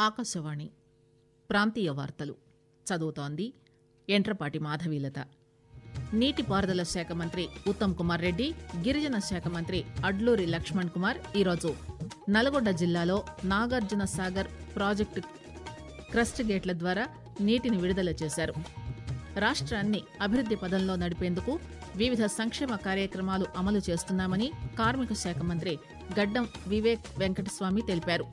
ఆకాశవాణి ప్రాంతీయ వార్తలు చదువుతోంది ఎంట్రపాటి మాధవీలత నీటిపారుదల శాఖ మంత్రి ఉత్తమ్ కుమార్ రెడ్డి గిరిజన శాఖ మంత్రి అడ్లూరి లక్ష్మణ్ కుమార్ ఈరోజు నల్గొండ జిల్లాలో నాగార్జున సాగర్ ప్రాజెక్టు క్రస్ట్ గేట్ల ద్వారా నీటిని విడుదల చేశారు రాష్ట్రాన్ని అభివృద్ది పదంలో నడిపేందుకు వివిధ సంక్షేమ కార్యక్రమాలు అమలు చేస్తున్నామని కార్మిక శాఖ మంత్రి గడ్డం వివేక్ వెంకటస్వామి తెలిపారు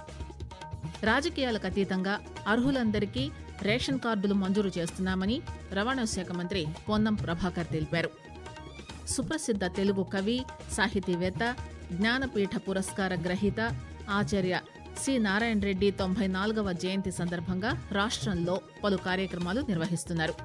రాజకీయాలకు అతీతంగా అర్హులందరికీ రేషన్ కార్డులు మంజూరు చేస్తున్నామని రవాణా శాఖ మంత్రి పొన్నం ప్రభాకర్ తెలిపారు సుప్రసిద్ధ తెలుగు కవి సాహితీవేత్త జ్ఞానపీఠ పురస్కార గ్రహీత ఆచార్య సి నారాయణ రెడ్డి తొంభై నాలుగవ జయంతి సందర్భంగా రాష్ట్రంలో పలు కార్యక్రమాలు నిర్వహిస్తున్నారు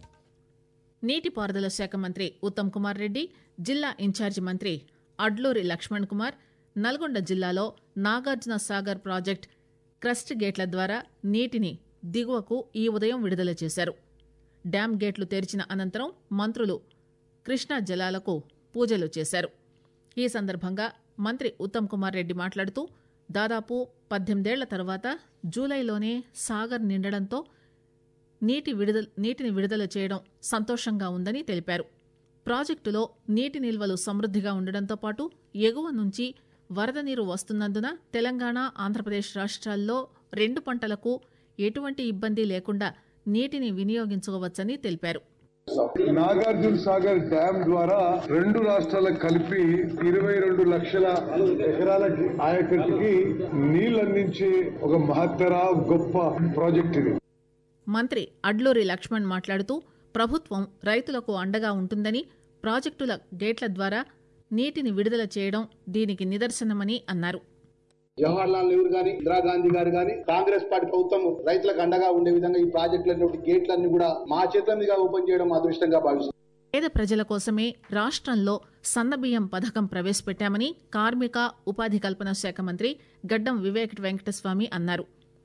నీటిపారుదల శాఖ మంత్రి ఉత్తమ్ కుమార్ రెడ్డి జిల్లా ఇన్ఛార్జి మంత్రి అడ్లూరి లక్ష్మణ్ కుమార్ నల్గొండ జిల్లాలో నాగార్జున సాగర్ ప్రాజెక్ట్ క్రస్ట్ గేట్ల ద్వారా నీటిని దిగువకు ఈ ఉదయం విడుదల చేశారు డ్యాం గేట్లు తెరిచిన అనంతరం మంత్రులు కృష్ణా జలాలకు పూజలు చేశారు ఈ సందర్భంగా మంత్రి ఉత్తమ్ కుమార్ రెడ్డి మాట్లాడుతూ దాదాపు పద్దెనిమిదేళ్ల తర్వాత జూలైలోనే సాగర్ నిండడంతో నీటి విడుదల నీటిని విడుదల చేయడం సంతోషంగా ఉందని తెలిపారు ప్రాజెక్టులో నీటి నిల్వలు సమృద్దిగా ఉండడంతో పాటు ఎగువ నుంచి వరద నీరు వస్తున్నందున తెలంగాణ ఆంధ్రప్రదేశ్ రాష్ట్రాల్లో రెండు పంటలకు ఎటువంటి ఇబ్బంది లేకుండా నీటిని వినియోగించుకోవచ్చని తెలిపారు నాగార్జున సాగర్ డ్యామ్ ద్వారా రెండు రాష్ట్రాలకు కలిపి ఇరవై రెండు లక్షల ఎకరాల ఆయకట్టుకి నీళ్లు అందించే ఒక మహత్తర గొప్ప ప్రాజెక్ట్ ఇది మంత్రి అడ్లూరి లక్ష్మణ్ మాట్లాడుతూ ప్రభుత్వం రైతులకు అండగా ఉంటుందని ప్రాజెక్టుల గేట్ల ద్వారా నీటిని విడుదల చేయడం దీనికి నిదర్శనమని అన్నారు జవహర్లాల్ నెహ్రూ గాని ఇందిరాగాంధీ గారు గాని కాంగ్రెస్ పార్టీ ప్రభుత్వం రైతులకు అండగా ఉండే విధంగా ఈ ప్రాజెక్టులటువంటి గేట్లన్నీ కూడా మా చేతుల మీదుగా ఓపెన్ చేయడం మా అదృష్టంగా భావిస్తున్నాం పేద ప్రజల కోసమే రాష్ట్రంలో సన్నబియ్యం పథకం ప్రవేశపెట్టామని కార్మిక ఉపాధి కల్పన శాఖ మంత్రి గడ్డం వివేక్ వెంకటస్వామి అన్నారు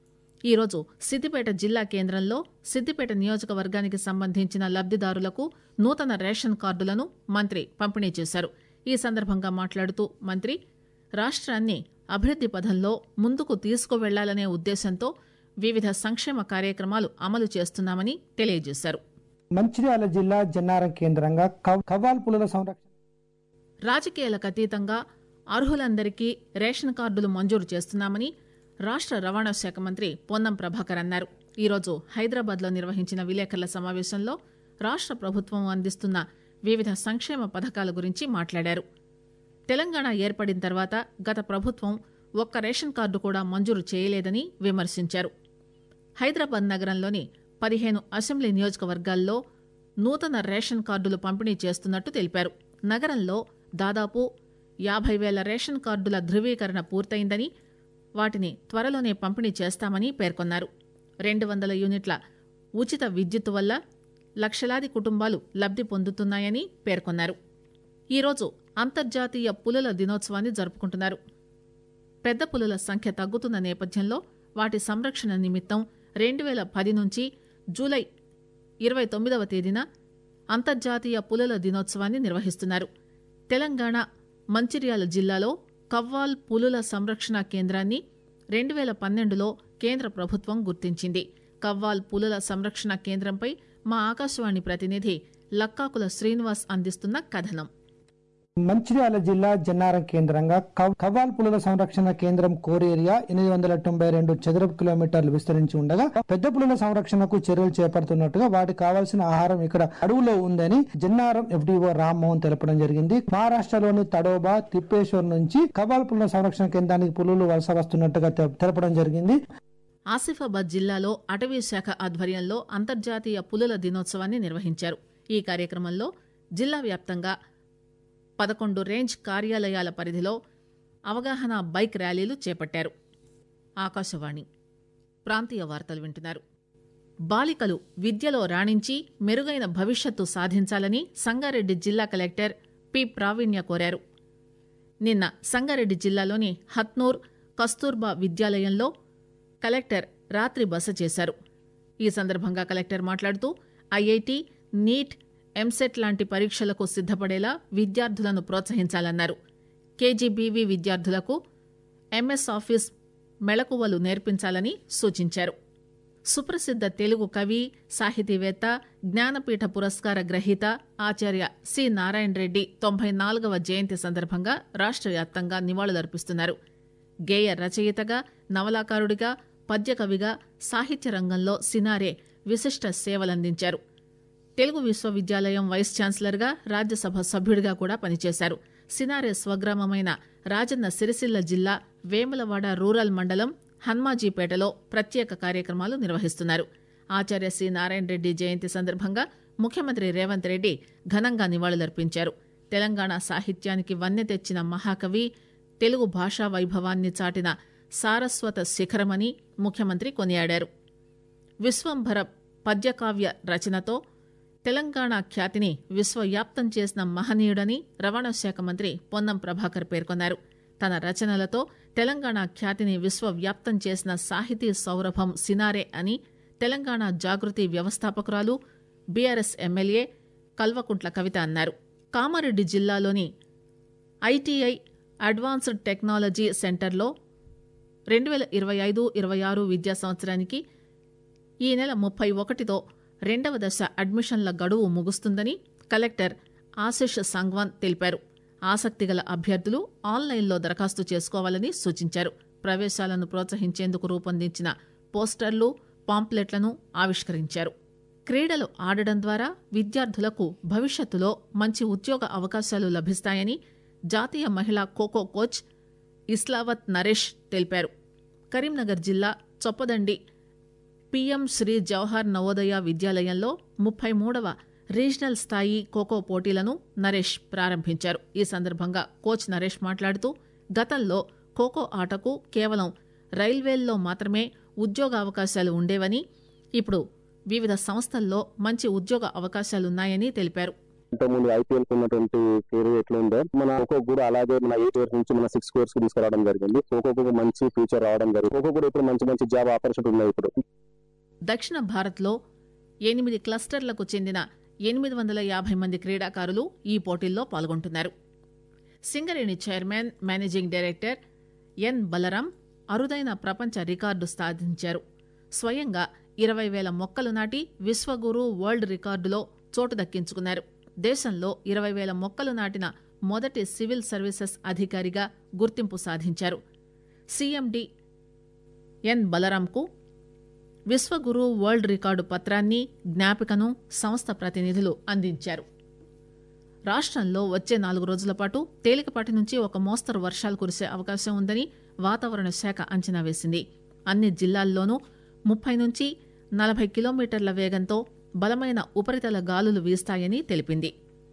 ఈరోజు సిద్దిపేట జిల్లా కేంద్రంలో సిద్దిపేట నియోజకవర్గానికి సంబంధించిన లబ్దిదారులకు నూతన రేషన్ కార్డులను మంత్రి పంపిణీ చేశారు ఈ సందర్భంగా మాట్లాడుతూ మంత్రి రాష్ట్రాన్ని అభివృద్ది పథంలో ముందుకు తీసుకువెళ్లాలనే ఉద్దేశంతో వివిధ సంక్షేమ కార్యక్రమాలు అమలు చేస్తున్నామని తెలియజేశారు మంచిర్యాల జిల్లా జన్నారం కేంద్రంగా కవ్- కవ్వాల్ పులుల సంరక్షణ రాజకీయాలకు అతీతంగా అర్హులందరికీ రేషన్ కార్డులు మంజూరు చేస్తున్నామని రాష్ట్ర రవాణా శాఖ మంత్రి పొన్నం ప్రభాకర్ అన్నారు ఈరోజు హైదరాబాద్లో నిర్వహించిన విలేకరుల సమావేశంలో రాష్ట్ర ప్రభుత్వం అందిస్తున్న వివిధ సంక్షేమ పథకాల గురించి మాట్లాడారు తెలంగాణ ఏర్పడిన తర్వాత గత ప్రభుత్వం ఒక్క రేషన్ కార్డు కూడా మంజూరు చేయలేదని విమర్శించారు హైదరాబాద్ నగరంలోని పదిహేను అసెంబ్లీ నియోజకవర్గాల్లో నూతన రేషన్ కార్డులు పంపిణీ చేస్తున్నట్టు తెలిపారు నగరంలో దాదాపు యాభై వేల రేషన్ కార్డుల ధృవీకరణ పూర్తయిందని వాటిని త్వరలోనే పంపిణీ చేస్తామని పేర్కొన్నారు రెండు వందల యూనిట్ల ఉచిత విద్యుత్ వల్ల లక్షలాది కుటుంబాలు లబ్ది పొందుతున్నాయని పేర్కొన్నారు ఈరోజు అంతర్జాతీయ పులుల దినోత్సవాన్ని జరుపుకుంటున్నారు పెద్ద పులుల సంఖ్య తగ్గుతున్న నేపథ్యంలో వాటి సంరక్షణ నిమిత్తం రెండు వేల పది నుంచి జూలై ఇరవై తొమ్మిదవ తేదీన అంతర్జాతీయ పులుల దినోత్సవాన్ని నిర్వహిస్తున్నారు తెలంగాణ మంచిర్యాల జిల్లాలో కవ్వాల్ పులుల సంరక్షణ కేంద్రాన్ని రెండు వేల పన్నెండులో కేంద్ర ప్రభుత్వం గుర్తించింది కవ్వాల్ పులుల సంరక్షణ కేంద్రంపై మా ఆకాశవాణి ప్రతినిధి లక్కాకుల శ్రీనివాస్ అందిస్తున్న కథనం మంచిర్యాల జిల్లా జన్నారం కేంద్రంగా కవ్- కవ్వాల్ పులుల సంరక్షణ కేంద్రం కోర్ ఏరియా ఎనిమిది వందల తొంభై రెండు చదరపు కిలోమీటర్లు విస్తరించి ఉండగా పెద్ద పులుల సంరక్షణకు చర్యలు చేపడుతున్నట్టుగా వాటికి కావాల్సిన ఆహారం ఇక్కడ అడవులో ఉందని జన్నారం ఎఫ్డిఓ రామ్మోహన్ తెలపడం జరిగింది మహారాష్ట్రలోని తడోబా తిప్పేశ్వర్ నుంచి కవ్వాల్ పులుల సంరక్షణ కేంద్రానికి పులులు వలస వస్తున్నట్టుగా తె- తెలపడం జరిగింది ఆసిఫాబాద్ జిల్లాలో అటవీ శాఖ ఆధ్వర్యంలో అంతర్జాతీయ పులుల దినోత్సవాన్ని నిర్వహించారు ఈ కార్యక్రమంలో జిల్లా వ్యాప్తంగా పదకొండు రేంజ్ కార్యాలయాల పరిధిలో అవగాహన బైక్ ర్యాలీలు చేపట్టారు ఆకాశవాణి ప్రాంతీయ వార్తలు వింటున్నారు బాలికలు విద్యలో రాణించి మెరుగైన భవిష్యత్తు సాధించాలని సంగారెడ్డి జిల్లా కలెక్టర్ పి ప్రావీణ్య కోరారు నిన్న సంగారెడ్డి జిల్లాలోని హత్నూర్ కస్తూర్బా విద్యాలయంలో కలెక్టర్ రాత్రి బస చేశారు ఈ సందర్భంగా కలెక్టర్ మాట్లాడుతూ ఐఐటి నీట్ ఎంసెట్ లాంటి పరీక్షలకు సిద్దపడేలా విద్యార్థులను ప్రోత్సహించాలన్నారు కేజీబీవీ విద్యార్థులకు ఎంఎస్ ఆఫీస్ మెళకువలు నేర్పించాలని సూచించారు సుప్రసిద్ధ తెలుగు కవి సాహితీవేత్త జ్ఞానపీఠ పురస్కార గ్రహీత ఆచార్య సి నారాయణ రెడ్డి తొంభై నాలుగవ జయంతి సందర్భంగా రాష్ట్ర వ్యాప్తంగా నివాళులర్పిస్తున్నారు గేయ రచయితగా నవలాకారుడిగా పద్యకవిగా సాహిత్య రంగంలో సినారే విశిష్ట సేవలందించారు తెలుగు విశ్వవిద్యాలయం వైస్ ఛాన్సలర్గా రాజ్యసభ సభ్యుడిగా కూడా పనిచేశారు సినారే స్వగ్రామమైన రాజన్న సిరిసిల్ల జిల్లా వేములవాడ రూరల్ మండలం హన్మాజీపేటలో ప్రత్యేక కార్యక్రమాలు నిర్వహిస్తున్నారు ఆచార్య సి నారాయణ రెడ్డి జయంతి సందర్భంగా ముఖ్యమంత్రి రేవంత్ రెడ్డి ఘనంగా నివాళులర్పించారు తెలంగాణ సాహిత్యానికి వన్నె తెచ్చిన మహాకవి తెలుగు భాషా వైభవాన్ని చాటిన సారస్వత శిఖరమని ముఖ్యమంత్రి కొనియాడారు విశ్వంభర పద్యకావ్య రచనతో తెలంగాణ ఖ్యాతిని విశ్వవ్యాప్తం చేసిన మహనీయుడని రవాణా శాఖ మంత్రి పొన్నం ప్రభాకర్ పేర్కొన్నారు తన రచనలతో తెలంగాణ ఖ్యాతిని విశ్వవ్యాప్తం చేసిన సాహితీ సౌరభం సినారే అని తెలంగాణ జాగృతి వ్యవస్థాపకురాలు బీఆర్ఎస్ ఎమ్మెల్యే కల్వకుంట్ల కవిత అన్నారు కామారెడ్డి జిల్లాలోని ఐటీఐ అడ్వాన్స్డ్ టెక్నాలజీ సెంటర్లో రెండు వేల ఇరవై ఐదు ఇరవై ఆరు విద్యా సంవత్సరానికి ఈ నెల ముప్పై ఒకటితో రెండవ దశ అడ్మిషన్ల గడువు ముగుస్తుందని కలెక్టర్ ఆశిష్ సంగ్వాన్ తెలిపారు ఆసక్తిగల అభ్యర్థులు ఆన్లైన్లో దరఖాస్తు చేసుకోవాలని సూచించారు ప్రవేశాలను ప్రోత్సహించేందుకు రూపొందించిన పోస్టర్లు పాంప్లెట్లను ఆవిష్కరించారు క్రీడలు ఆడడం ద్వారా విద్యార్థులకు భవిష్యత్తులో మంచి ఉద్యోగ అవకాశాలు లభిస్తాయని జాతీయ మహిళా ఖోఖో కోచ్ ఇస్లావత్ నరేష్ తెలిపారు కరీంనగర్ జిల్లా చొప్పదండి పీఎం శ్రీ జవహర్ నవోదయ విద్యాలయంలో ముప్పై మూడవ రీజనల్ స్థాయి ఖోఖో పోటీలను నరేష్ ప్రారంభించారు ఈ సందర్భంగా కోచ్ నరేష్ మాట్లాడుతూ గతంలో ఖోఖో ఆటకు కేవలం రైల్వేల్లో మాత్రమే ఉద్యోగ అవకాశాలు ఉండేవని ఇప్పుడు వివిధ సంస్థల్లో మంచి ఉద్యోగ అవకాశాలున్నాయని తెలిపారు ఇంతకుముందు ఐపీఎల్ కు ఉన్నటువంటి పేరు ఎట్లా ఉందో మన ఖోఖో కూడా అలాగే మన ఎయిట్ ఇయర్స్ నుంచి మన సిక్స్ ఇయర్స్ కి తీసుకురావడం జరిగింది ఖోఖో కూడా మంచి ఫ్యూచర్ రావడం జరిగింది ఖోఖో కూడా ఇప్పుడు మంచి మంచి జాబ్ ఆపర్చునిటీ ఉన్నాయి ఇప్పుడు దక్షిణ భారత్లో ఎనిమిది క్లస్టర్లకు చెందిన ఎనిమిది వందల యాభై మంది క్రీడాకారులు ఈ పోటీల్లో పాల్గొంటున్నారు Singareni chairman managing director N Balaram అరుదైన ప్రపంచ రికార్డు సాధించారు స్వయంగా ఇరవై వేల మొక్కలు నాటి విశ్వగురు వరల్డ్ రికార్డులో చోటు దక్కించుకున్నారు దేశంలో ఇరవై వేల మొక్కలు నాటిన మొదటి సివిల్ సర్వీసెస్ అధికారిగా గుర్తింపు సాధించారు సీఎండి ఎన్ బలరాంకు విశ్వగురు వరల్డ్ రికార్డు పత్రాన్ని జ్ఞాపికను సంస్థ ప్రతినిధులు అందించారు రాష్ట్రంలో వచ్చే నాలుగు రోజుల పాటు తేలికపాటి నుంచి ఒక మోస్తరు వర్షాలు కురిసే అవకాశం ఉందని వాతావరణ శాఖ అంచనా వేసింది అన్ని జిల్లాల్లోనూ ముప్పై నుంచి నలభై కిలోమీటర్ల వేగంతో బలమైన ఉపరితల గాలులు వీస్తాయని తెలిపింది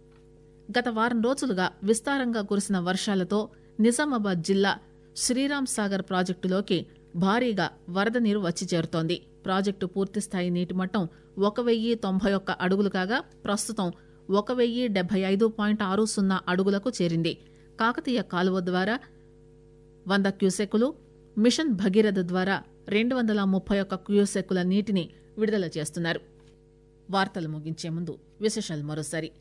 గత వారం రోజులుగా విస్తారంగా కురిసిన వర్షాలతో నిజామాబాద్ జిల్లా శ్రీరామ్ సాగర్ ప్రాజెక్టులోకి భారీగా వరద నీరు వచ్చి చేరుతోంది ప్రాజెక్టు పూర్తిస్థాయి నీటిమట్టం ఒక వెయ్యి తొంభై ఒక్క అడుగులు కాగా ప్రస్తుతం ఒక వెయ్యి డెబ్బై ఐదు పాయింట్ ఆరు సున్నా అడుగులకు చేరింది కాకతీయ కాలువ ద్వారా వంద క్యూసెక్కులు మిషన్ భగీరథ ద్వారా రెండు వందల ముప్పై ఒక్క క్యూసెక్కుల నీటిని విడుదల చేస్తున్నారు వార్తలు ముగించే ముందు విశేషాలు మరోసారి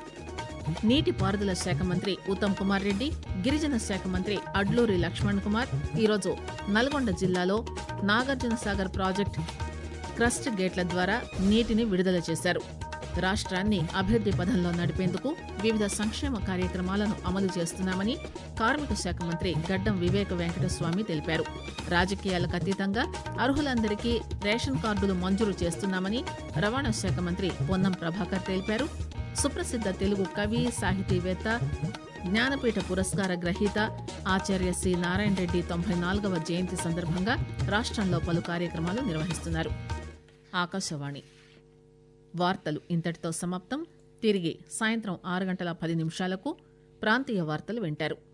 నీటిపారుదల శాఖ మంత్రి ఉత్తమ్ కుమార్ రెడ్డి గిరిజన శాఖ మంత్రి అడ్లూరి లక్ష్మణ్ కుమార్ ఈరోజు నల్గొండ జిల్లాలో నాగార్జున సాగర్ ప్రాజెక్ట్ క్రస్ట్ గేట్ల ద్వారా నీటిని విడుదల చేశారు రాష్ట్రాన్ని అభివృద్ది పథంలో నడిపేందుకు వివిధ సంక్షేమ కార్యక్రమాలను అమలు చేస్తున్నామని కార్మిక శాఖ మంత్రి గడ్డం వివేక వెంకటస్వామి తెలిపారు రాజకీయాలకు అతీతంగా అర్హులందరికీ రేషన్ కార్డులు మంజూరు చేస్తున్నామని రవాణా శాఖ మంత్రి పొన్నం ప్రభాకర్ తెలిపారు సుప్రసిద్ధ తెలుగు కవి సాహితీవేత్త జ్ఞానపీఠ పురస్కార గ్రహీత ఆచార్య సి నారాయణ రెడ్డి తొంభై నాలుగవ జయంతి సందర్భంగా రాష్ట్రంలో పలు కార్యక్రమాలు నిర్వహిస్తున్నారు ఆకాశవాణి వార్తలు ఇంతటితో సమాప్తం తిరిగి సాయంత్రం ఆరు గంటల పది నిమిషాలకు ప్రాంతీయ వార్తలు వింటారు